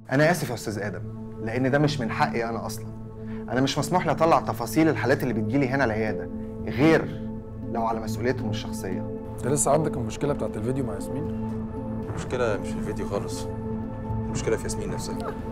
انا اسف يا استاذ ادم لان ده مش من حقي انا اصلا انا مش مسموح لي اطلع تفاصيل الحالات اللي بتجيلي هنا العياده غير لو على مسؤوليتهم الشخصيه انت لسه عندك المشكله بتاعت الفيديو مع ياسمين المشكلة مش في الفيديو خالص المشكلة في ياسمين نفسها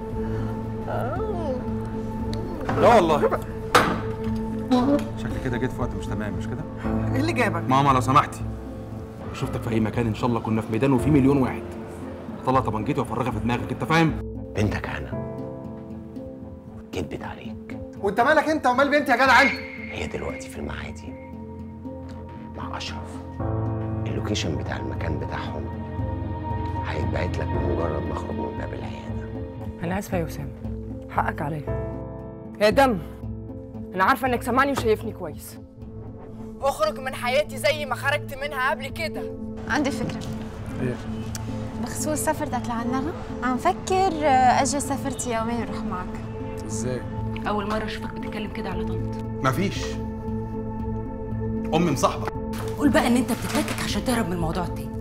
لا والله شكلي كده جيت في وقت مش تمام مش كده؟ ايه اللي جابك؟ ماما لو سمحتي شفتك في اي مكان ان شاء الله كنا في ميدان وفي مليون واحد طلع طبنجتي وافرغها في دماغك انت فاهم؟ بنتك هنا كدبت عليك وانت مالك انت ومال بنتي يا جدع انت هي دلوقتي في المعادي مع اشرف اللوكيشن بتاع المكان بتاعهم هيتبعت لك بمجرد ما اخرج من باب العياده انا اسفه يا وسام حقك عليا يا دم انا عارفه انك سامعني وشايفني كويس اخرج من حياتي زي ما خرجت منها قبل كده عندي فكرة ايه بخصوص سفرتك لعنها عم فكر آه، أجي سفرتي يومين روح معك ازاي أول مرة أشوفك بتتكلم كده على طنط مفيش امي مصاحبه قول بقى إن أنت بتتلكك عشان تهرب من الموضوع التاني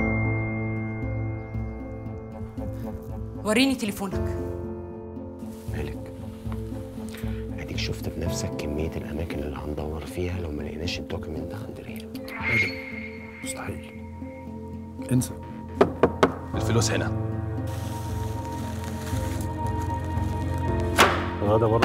وريني تليفونك مالك اديك شفت بنفسك كميه الاماكن اللي هندور فيها لو ما لقيناش الدوكيمنت عند ريان ايه ده مستحيل انسى الفلوس هنا غدا برضه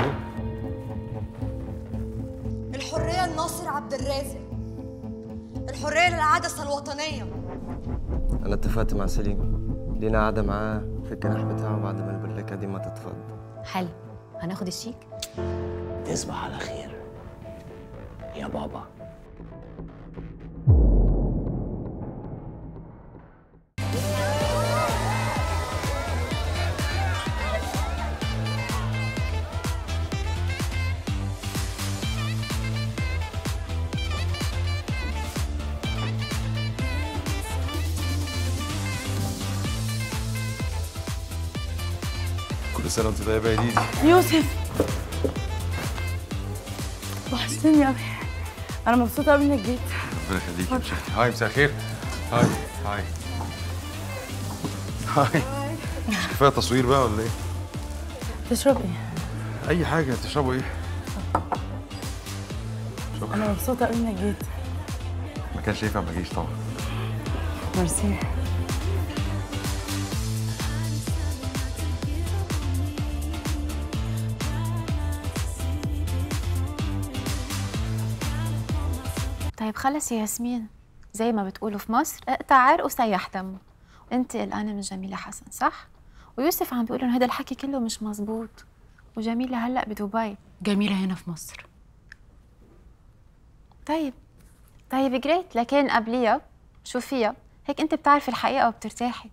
الحرية لناصر عبد الرازق الحرية للعدسة الوطنية انا اتفقت مع سليم لينا قعده معاه في الجناح بتاعه بعد ما البلاكه دي ما تتفض حلو هناخد الشيك تصبح على خير يا بابا كل سنة وانت طيبة يا ديدي يوسف وحشتني قوي انا مبسوطه قوي انك جيت ربنا يخليك يا مشاكل هاي مساء الخير هاي هاي هاي مش كفاية تصوير بقى ولا ايه؟ تشرب ايه أي حاجة تشربوا ايه؟ انا مبسوطه قوي انك جيت ما كانش ينفع ما اجيش طبعا ميرسي طيب خلص يا ياسمين زي ما بتقولوا في مصر اقطع عرق وسيح دمه وانت قلقانه من جميله حسن صح ويوسف عم بيقول انه هذا الحكي كله مش مزبوط وجميله هلا بدبي جميلة هنا في مصر طيب طيب جريت لكن قبليها شو فيها هيك انت بتعرفي الحقيقه وبترتاحي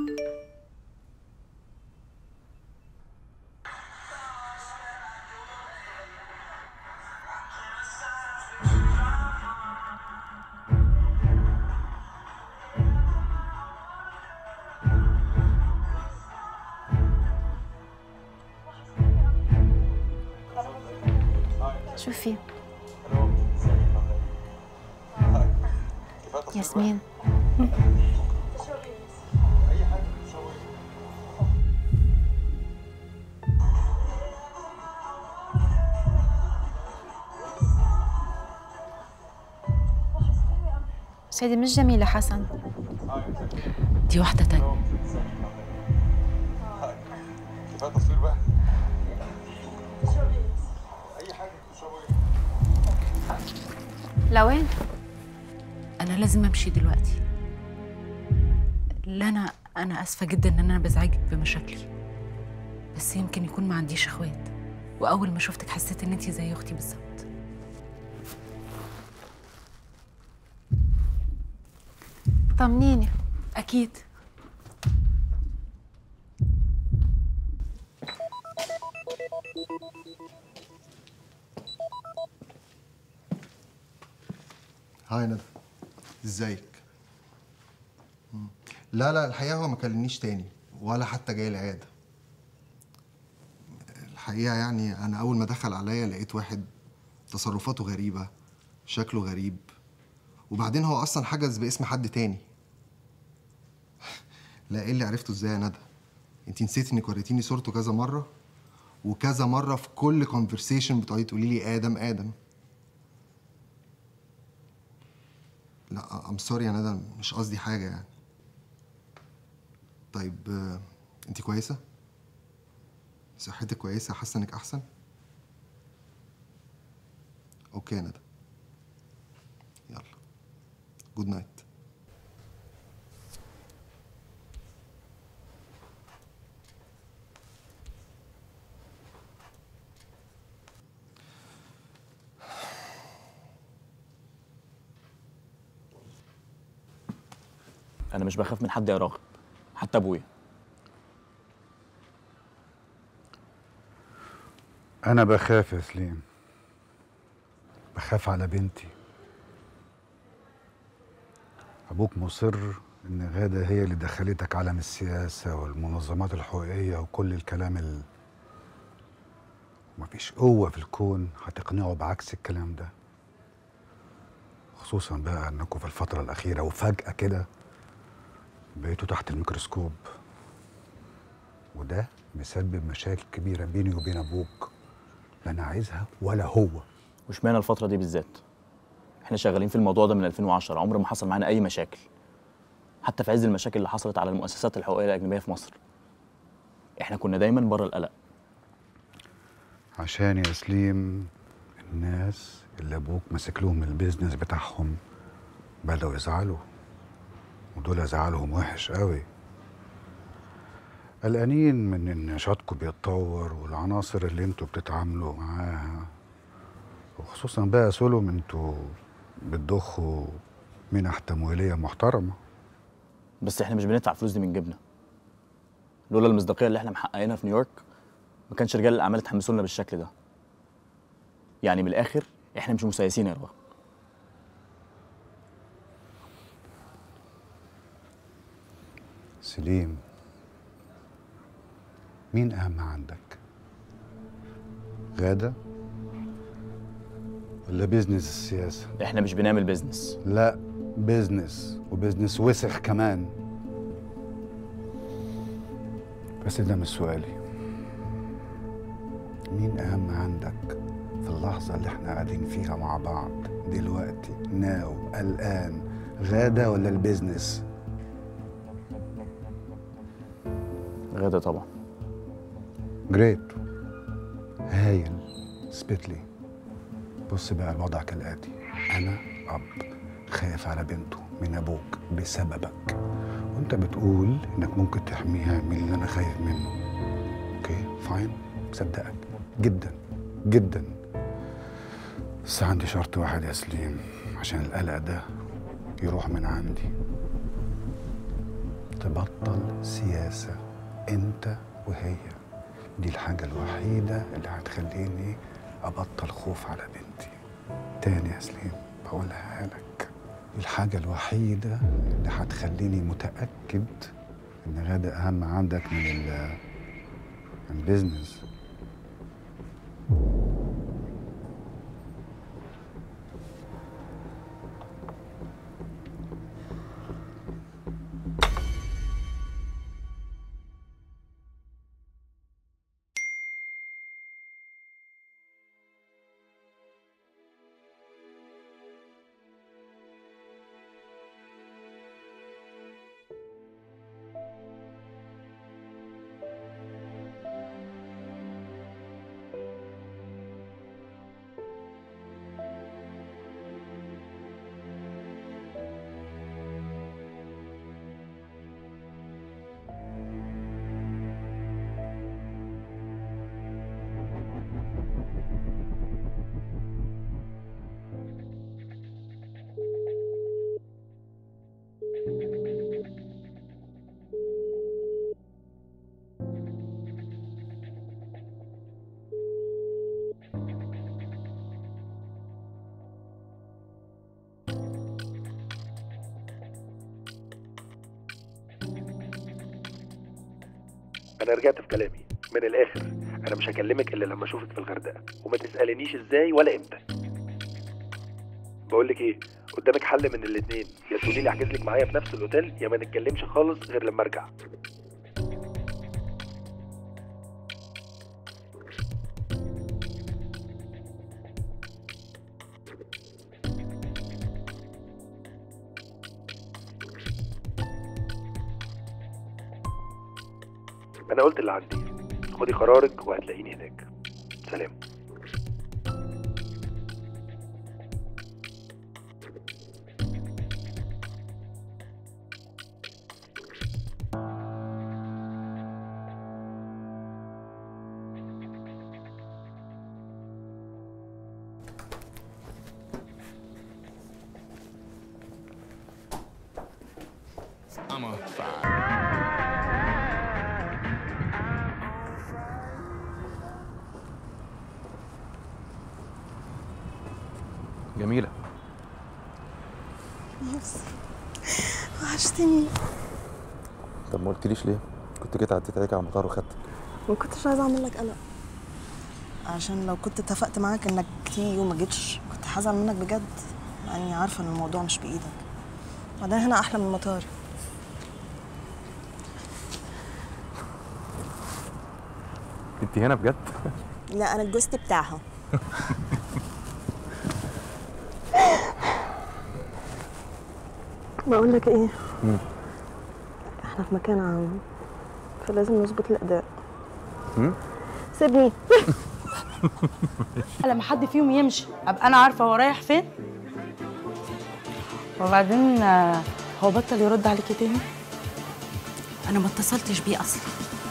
شوفي ياسمين بس هيدي مش جميلة حسن دي واحدة تانية كفاية تصوير بقى لوين؟ أنا لازم أمشي دلوقتي لا أنا أنا آسفة جدا إن أنا بزعجك بمشاكلي بس يمكن يكون ما عنديش إخوات وأول ما شفتك حسيت إن أنتي زي أختي بالظبط طمنيني أكيد هاي ندى ازيك مم. لا لا الحقيقه هو ما كلمنيش تاني ولا حتى جاي العياده الحقيقه يعني انا اول ما دخل عليا لقيت واحد تصرفاته غريبه شكله غريب وبعدين هو اصلا حجز باسم حد تاني لا ايه اللي عرفته ازاي يا ندى انت نسيتي انك وريتيني صورته كذا مره وكذا مره في كل كونفرسيشن بتقعدي تقولي لي ادم ادم لا ام سوري يا ندى مش قصدي حاجه يعني طيب آه، انت كويسه صحتك كويسه حاسه انك احسن اوكي يا ندى يلا جود نايت انا مش بخاف من حد يا راغب حتى ابويا أنا بخاف يا سليم بخاف على بنتي أبوك مصر إن غادة هي اللي دخلتك عالم السياسة والمنظمات الحقوقية وكل الكلام ال مفيش قوة في الكون هتقنعه بعكس الكلام ده خصوصا بقى إنكم في الفترة الأخيرة وفجأة كده بقيتوا تحت الميكروسكوب وده مسبب مشاكل كبيرة بيني وبين أبوك لا أنا عايزها ولا هو واشمعنى الفتره دي بالذات احنا شغالين في الموضوع ده من 2010 عمر ما حصل معانا اي مشاكل حتى في عز المشاكل اللي حصلت على المؤسسات الحقوقيه الاجنبيه في مصر احنا كنا دايما بره القلق عشان يا سليم الناس اللي أبوك ماسك لهم البيزنس بتاعهم بدأوا يزعلوا ودول زعلهم وحش قوي قلقانين من ان نشاطكم بيتطور والعناصر اللي انتوا بتتعاملوا معاها وخصوصا بقى سولم انتوا بتضخوا منح تمويليه محترمه بس احنا مش بندفع فلوس دي من جيبنا لولا المصداقيه اللي احنا محققينها في نيويورك ما كانش رجال الاعمال اتحمسوا لنا بالشكل ده يعني من الاخر احنا مش مسيسين يا راغب سليم مين اهم عندك غاده ولا بيزنس السياسه احنا مش بنعمل بيزنس لا بيزنس وبيزنس وسخ كمان بس ده مش سؤالي مين أهم عندك في اللحظة اللي احنا قاعدين فيها مع بعض دلوقتي ناو الآن غادة ولا البيزنس غادة طبعا جريت هايل اثبت لي بص بقى الوضع كالآتي أنا أب خايف على بنته من أبوك بسببك وأنت بتقول إنك ممكن تحميها من اللي أنا خايف منه أوكي فاين مصدقك جدا جدا بس عندي شرط واحد يا سليم عشان القلق ده يروح من عندي تبطل سياسة أنت وهي دي الحاجة الوحيدة اللي هتخليني أبطل خوف على بنتي تاني يا سليم بقولها لك الحاجة الوحيدة اللي هتخليني متأكد إن غادة أهم عندك من ال من البيزنس انا رجعت في كلامي من الاخر انا مش هكلمك الا لما اشوفك في الغردقه وما تسالنيش ازاي ولا امتى بقول لك ايه قدامك حل من الاتنين يا تقولي لي احجز لك معايا في نفس الاوتيل يا ما نتكلمش خالص غير لما ارجع انا قلت اللي عندي خدي قرارك وهتلاقيني هناك سلام I'm a five. جميله نفسي وحشتني طب ما قلتليش ليه كنت جيت عديت عليك على المطار وخدتك ما كنتش عايزه اعمل لك قلق عشان لو كنت اتفقت معاك انك تيجي وما جيتش كنت هزعل منك بجد مع اني عارفه ان الموضوع مش بايدك بعدين هنا احلى من المطار انت هنا بجد لا انا الجوست بتاعها بقول لك ايه مم. احنا في مكان عام فلازم نظبط الاداء مم؟ سيبني لما حد فيهم يمشي ابقى انا عارفه هو رايح فين وبعدين آه، هو بطل يرد عليكي تاني انا ما اتصلتش بيه اصلا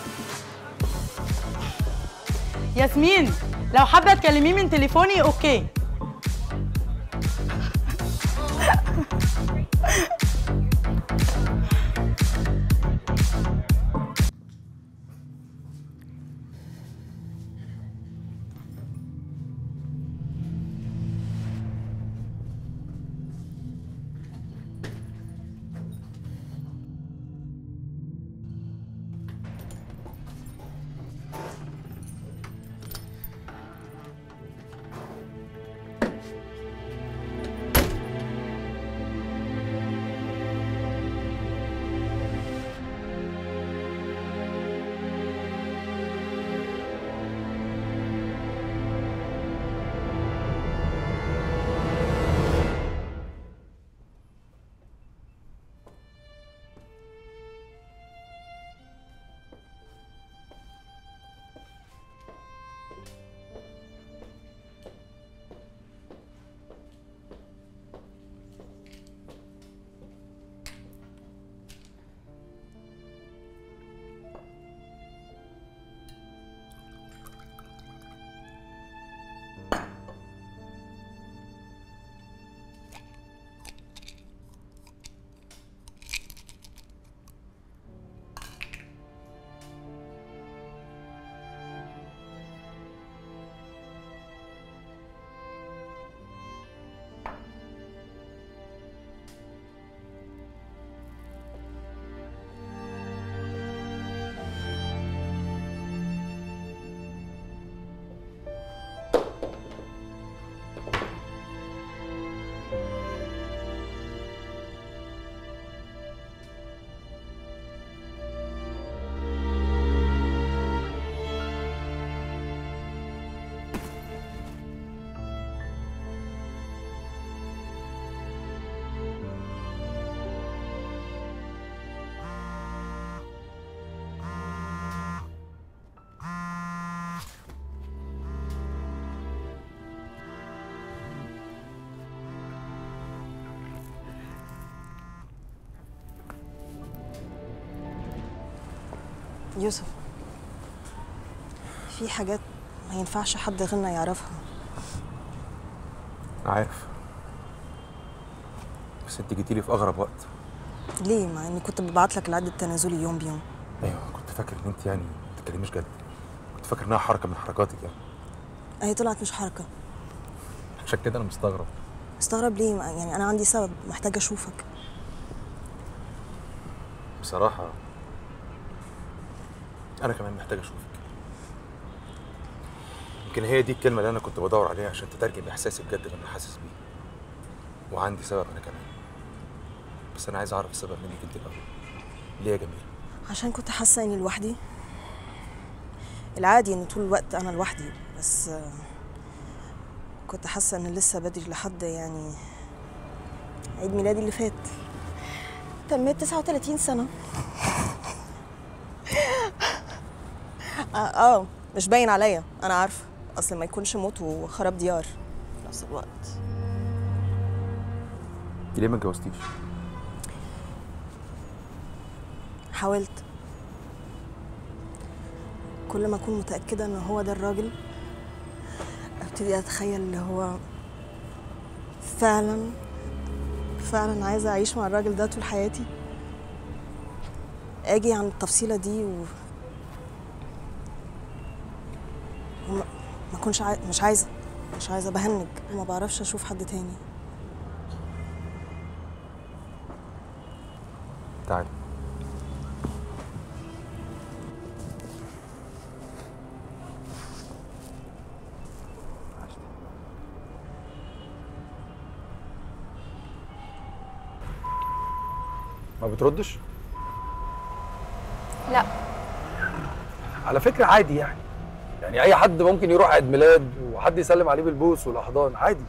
ياسمين لو حابه تكلميه من تليفوني اوكي يوسف في حاجات ما ينفعش حد غيرنا يعرفها عارف بس انت جيتي لي في اغرب وقت ليه مع اني كنت ببعت لك العد التنازلي يوم بيوم ايوه كنت فاكر ان انت يعني ما تتكلميش جد كنت فاكر انها حركه من حركاتك يعني هي طلعت مش حركه عشان كده انا مستغرب مستغرب ليه ما- يعني انا عندي سبب محتاجه اشوفك بصراحه انا كمان محتاج اشوفك يمكن هي دي الكلمه اللي انا كنت بدور عليها عشان تترجم احساسي بجد اللي انا حاسس بيه وعندي سبب انا كمان بس انا عايز اعرف السبب منك انت الاول ليه يا جميل عشان كنت حاسه اني لوحدي العادي ان طول الوقت انا لوحدي بس آه، كنت حاسه ان لسه بدري لحد يعني عيد ميلادي اللي فات تميت 39 سنه اه, آه مش باين عليا انا عارفه اصل ما يكونش موت وخراب ديار في نفس الوقت ليه ما اتجوزتيش؟ حاولت كل ما اكون متاكده ان هو ده الراجل ابتدي اتخيل اللي هو فعلا فعلا عايزه اعيش مع الراجل ده طول حياتي اجي عن التفصيله دي و وما ما اكونش عاي... مش عايزه مش عايزه بهنج وما بعرفش اشوف حد تاني تعالي ما بتردش لا على فكره عادي يعني يعني اي حد ممكن يروح عيد ميلاد وحد يسلم عليه بالبوس والاحضان عادي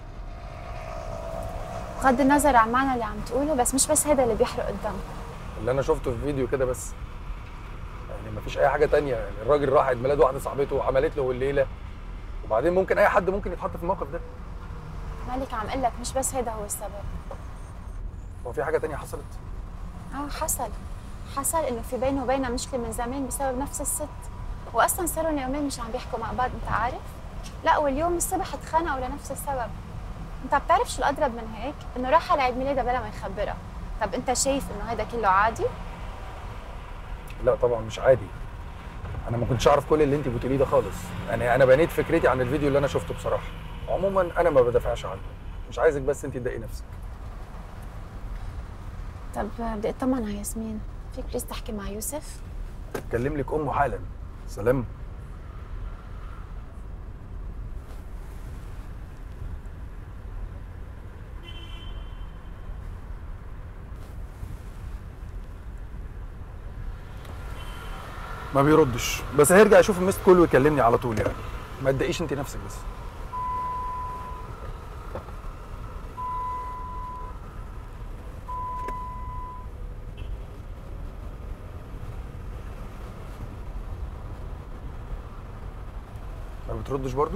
بغض النظر عن معنى اللي عم تقوله بس مش بس هذا اللي بيحرق الدم اللي انا شفته في فيديو كده بس يعني مفيش اي حاجه تانية يعني الراجل راح عيد ميلاد واحده صاحبته وعملت له الليله وبعدين ممكن اي حد ممكن يتحط في الموقف ده مالك عم اقول لك مش بس هذا هو السبب هو في حاجه تانية حصلت اه حصل حصل انه في بينه وبينها مشكله من زمان بسبب نفس الست واصلا صاروا لنا يومين مش عم بيحكوا مع بعض انت عارف لا واليوم الصبح اتخانقوا لنفس السبب انت بتعرف شو الاضرب من هيك انه راح على عيد ميلادها بلا ما يخبرها طب انت شايف انه هذا كله عادي لا طبعا مش عادي انا ما كنتش اعرف كل اللي انت بتقوليه ده خالص يعني انا بنيت فكرتي عن الفيديو اللي انا شفته بصراحه عموما انا ما بدافعش عنه مش عايزك بس انت تضايقي نفسك طب بدي اطمن على ياسمين فيك بليز تحكي مع يوسف اتكلم لك امه حالا سلام ما بيردش بس هيرجع يشوف الميست كول ويكلمني على طول يعني ما تضايقيش انت نفسك بس ما بتردش برضو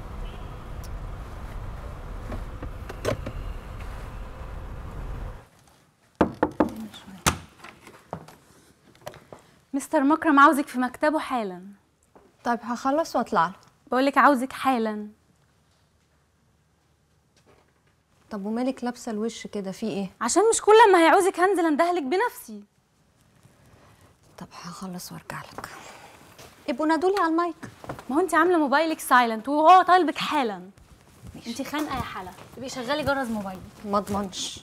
مستر مكرم عاوزك في مكتبه حالا طيب هخلص واطلع له بقولك عاوزك حالا طب ومالك لابسه الوش كده في ايه عشان مش كل ما هيعوزك هنزل اندهلك بنفسي طب هخلص وارجع لك ابقوا نادولي على المايك ما هو انت عامله موبايلك سايلنت وهو طالبك حالا انت خانقه يا حلا تبقي شغلي جرس موبايلك ما اضمنش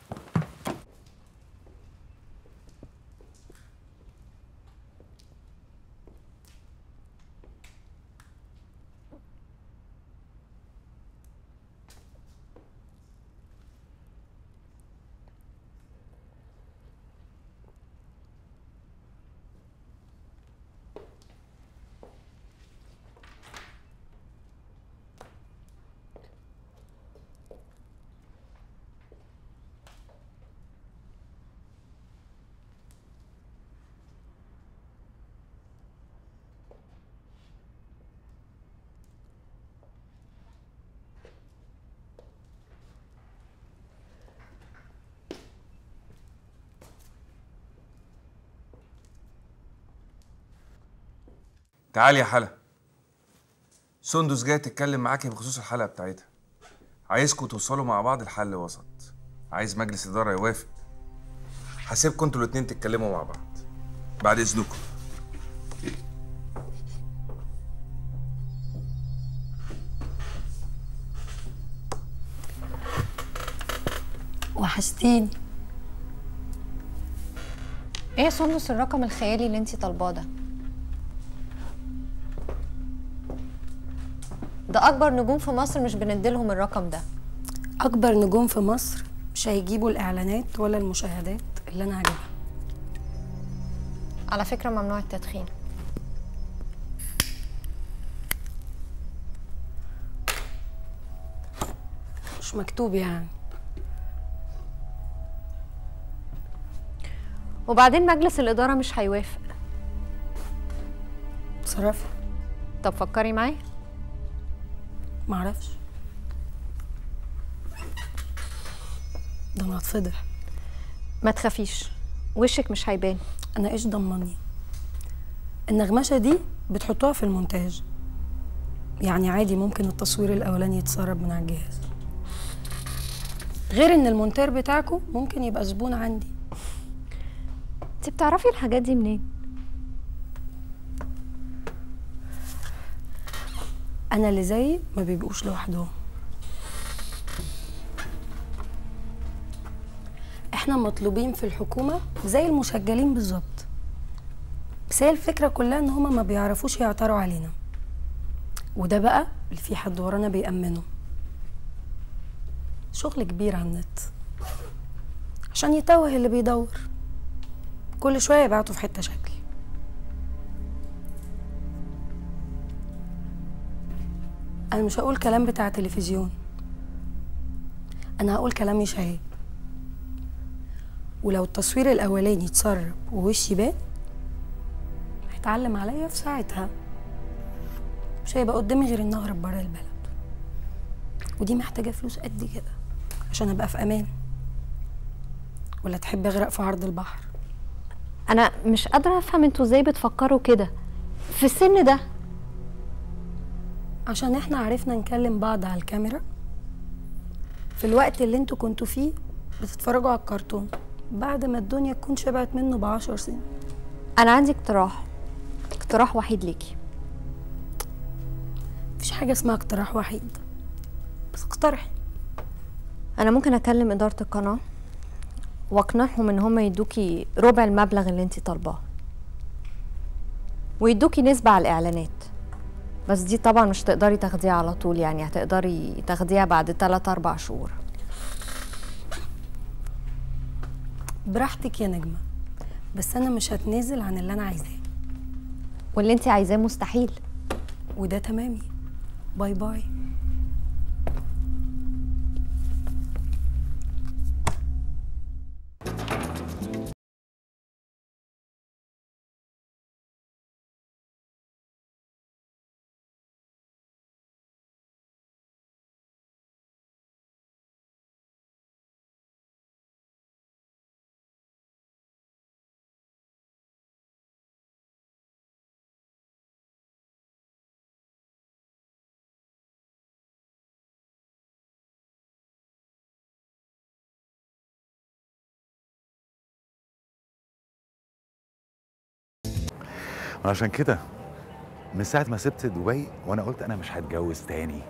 تعالي يا حلا سندس جايه تتكلم معاكي بخصوص الحلقه بتاعتها عايزكم توصلوا مع بعض لحل وسط عايز مجلس اداره يوافق هسيبكم انتوا الاتنين تتكلموا مع بعض بعد اذنكم وحشتيني ايه يا سندس الرقم الخيالي اللي انتي طالباه ده ده اكبر نجوم في مصر مش بنديلهم الرقم ده اكبر نجوم في مصر مش هيجيبوا الاعلانات ولا المشاهدات اللي انا هجيبها على فكره ممنوع التدخين مش مكتوب يعني وبعدين مجلس الاداره مش هيوافق اتصرفي طب فكري معايا معرفش ده انا هتفضح ما تخافيش وشك مش هيبان انا ايش ضمني النغمشه دي بتحطوها في المونتاج يعني عادي ممكن التصوير الاولاني يتسرب من على الجهاز غير ان المونتير بتاعكم ممكن يبقى زبون عندي انت بتعرفي الحاجات دي منين انا اللي زيي ما بيبقوش لوحدهم احنا مطلوبين في الحكومه زي المسجلين بالظبط بس هي الفكره كلها ان هما ما بيعرفوش يعتروا علينا وده بقى اللي في حد ورانا بيأمنه شغل كبير على النت عشان يتوه اللي بيدور كل شويه يبعتوا في حته شكل انا مش هقول كلام بتاع تلفزيون انا هقول كلام مش عيب ولو التصوير الاولاني اتسرب ووشي بان هيتعلم عليا في ساعتها مش هيبقى قدامي غير اني اهرب بره البلد ودي محتاجه فلوس قد كده عشان ابقى في امان ولا تحب اغرق في عرض البحر انا مش قادره افهم انتوا ازاي بتفكروا كده في السن ده عشان احنا عرفنا نكلم بعض على الكاميرا في الوقت اللي انتوا كنتوا فيه بتتفرجوا على الكرتون بعد ما الدنيا تكون شبعت منه بعشر سنين انا عندي اقتراح اقتراح وحيد ليكي مفيش حاجه اسمها اقتراح وحيد بس اقترحي انا ممكن اكلم اداره القناه واقنعهم ان هم يدوكي ربع المبلغ اللي انت طالباه ويدوكي نسبه على الاعلانات بس دي طبعا مش تقدري تاخديها على طول يعني هتقدري تاخديها بعد 3 4 شهور براحتك يا نجمه بس انا مش هتنازل عن اللي انا عايزاه واللي انت عايزاه مستحيل وده تمامي باي باي عشان كده من ساعة ما سبت دبي وأنا قلت أنا مش هتجوز تاني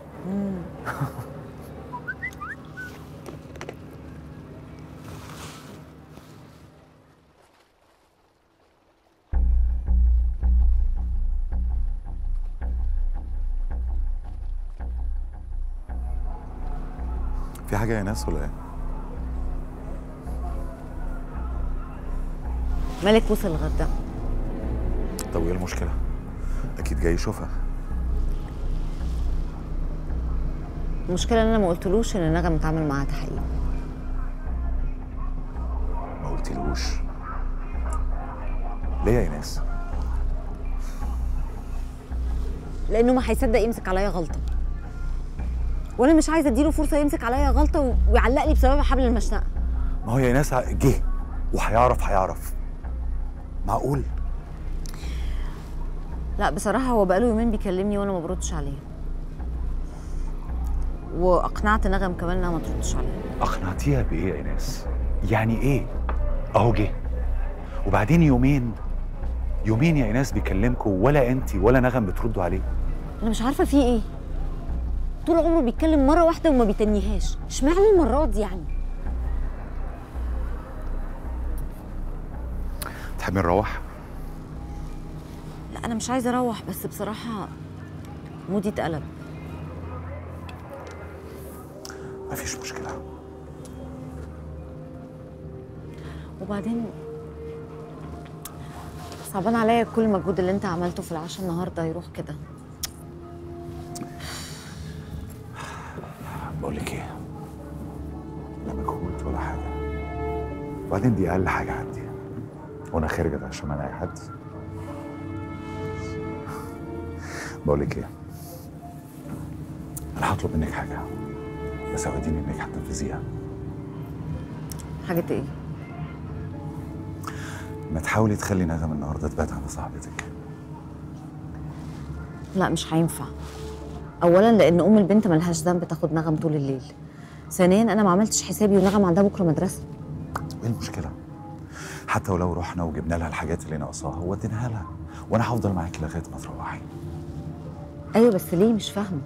في حاجة يا ناس ولا إيه؟ مالك وصل الغردقه طب وإيه المشكلة؟ أكيد جاي يشوفها المشكله ان انا ما قلتلوش ان نغم اتعامل معاها تحقيق ما قلتلوش ليه يا ناس؟ لانه ما هيصدق يمسك عليا غلطه وانا مش عايزه اديله فرصه يمسك عليا غلطه و- ويعلق لي بسببها حبل المشنقه ما هو يا ناس ع- جه وهيعرف هيعرف معقول؟ لا بصراحه هو بقاله يومين بيكلمني وانا ما بردش عليه واقنعت نغم كمان انها ما تردش عليه أقنعتيها بإيه يا ناس؟ يعني إيه؟ أهو جه وبعدين يومين يومين يا ايناس بيكلمكوا ولا انت ولا نغم بتردوا عليه انا مش عارفه في ايه طول عمره بيتكلم مره واحده وما بيتنيهاش اشمعنى المره دي يعني تحبي نروح لا انا مش عايزه اروح بس بصراحه مودي اتقلب مفيش مشكله وبعدين صعبان عليا كل المجهود اللي انت عملته في العشاء النهارده يروح كده بقول لك ايه لا مجهود ولا حاجه وبعدين دي اقل حاجه عندي وانا خارج عشان انا اي حد بقول لك ايه انا هطلب منك حاجه بس اوعديني انك هتنفذيها حاجه ايه ما تحاولي تخلي نغم النهارده تبات عند صاحبتك لا مش هينفع اولا لان ام البنت ملهاش ذنب تاخد نغم طول الليل ثانيا انا ما عملتش حسابي ونغم عندها بكره مدرسه وايه المشكله حتى ولو رحنا وجبنا لها الحاجات اللي ناقصاها وديناها لها وانا هفضل معاكي لغايه ما تروحي ايوه بس ليه مش فاهمه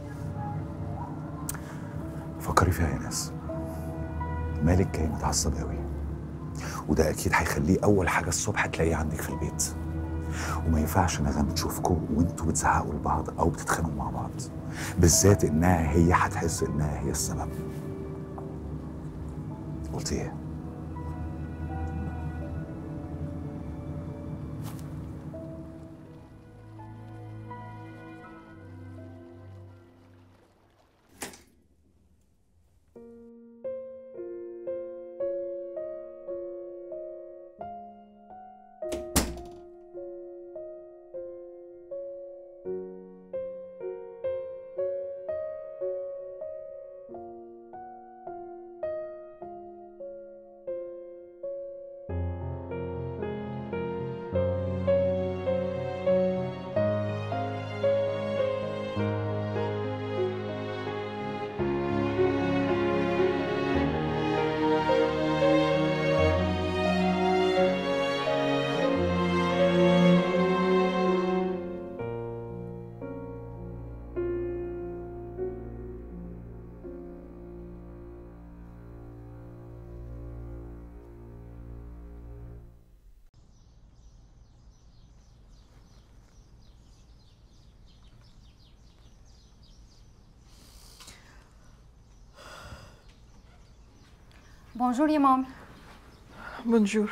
فكري فيها يا ناس مالك جاي متعصب قوي وده اكيد هيخليه اول حاجه الصبح تلاقيه عندك في البيت وما ينفعش نغم تشوفكم وانتوا بتزعقوا لبعض او بتتخانقوا مع بعض بالذات انها هي هتحس انها هي السبب قلت ايه بونجور يا مامي بونجور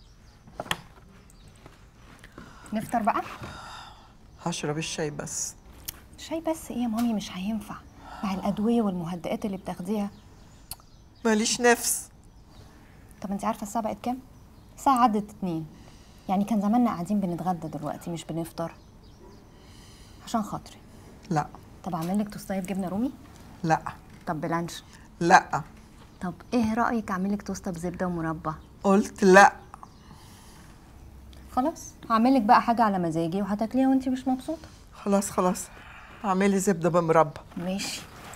نفطر بقى هشرب الشاي بس شاي بس ايه يا مامي مش هينفع مع الادويه والمهدئات اللي بتاخديها ماليش نفس طب انت عارفه الساعه بقت كام الساعه عدت اتنين يعني كان زماننا قاعدين بنتغدى دلوقتي مش بنفطر عشان خاطري لا طب اعمل لك توستايه بجبنه رومي لا طب بلانش لا طب ايه رايك اعمل لك توسته بزبده ومربى قلت لا خلاص هعمل لك بقى حاجه على مزاجي وهتاكليها وانت مش مبسوطه خلاص خلاص اعملي زبده بمربى ماشي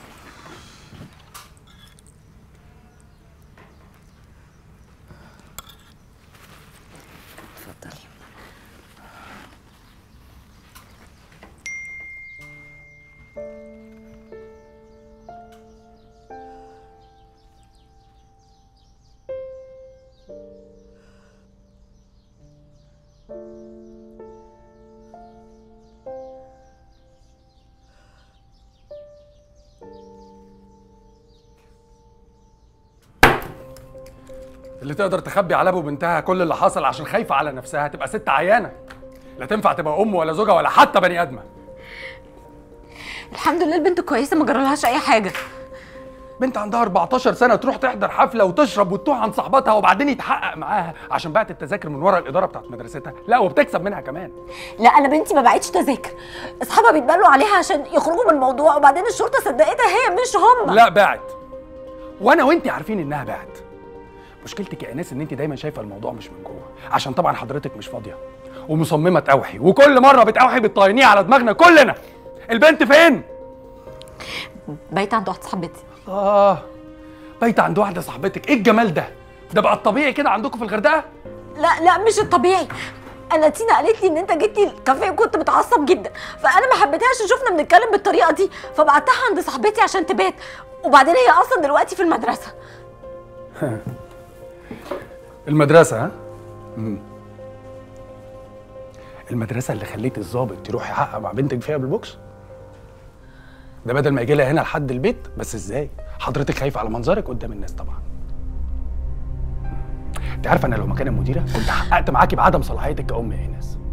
اتفضلي اللي تقدر تخبي على ابو بنتها كل اللي حصل عشان خايفه على نفسها تبقى ست عيانه لا تنفع تبقى ام ولا زوجه ولا حتى بني ادمه الحمد لله البنت كويسه ما جرالهاش اي حاجه بنت عندها 14 سنه تروح تحضر حفله وتشرب وتتوه عن صاحبتها وبعدين يتحقق معاها عشان بعت التذاكر من ورا الاداره بتاعت مدرستها لا وبتكسب منها كمان لا انا بنتي ما باعتش تذاكر اصحابها بيتبلوا عليها عشان يخرجوا من الموضوع وبعدين الشرطه صدقتها هي مش هم لا باعت وانا وانت عارفين انها باعت مشكلتك يا ايناس ان انت دايما شايفه الموضوع مش من جوه عشان طبعا حضرتك مش فاضيه ومصممه توحي وكل مره بتوحي بتطينيه على دماغنا كلنا البنت فين بايته عند واحده صاحبتي اه بايته عند واحده صاحبتك ايه الجمال ده ده بقى الطبيعي كده عندكم في الغردقه لا لا مش الطبيعي انا تينا قالت لي ان انت جيت لي الكافيه وكنت متعصب جدا فانا ما حبيتهاش شفنا بنتكلم بالطريقه دي فبعتها عند صاحبتي عشان تبات وبعدين هي اصلا دلوقتي في المدرسه المدرسه ها مم. المدرسه اللي خليت الضابط يروح يحقق مع بنتك فيها بالبوكس ده بدل ما يجي لها هنا لحد البيت بس ازاي حضرتك خايفه على منظرك قدام الناس طبعا انت عارفه انا لو مكان المديره كنت حققت معاكي بعدم صلاحيتك كأم يا ايناس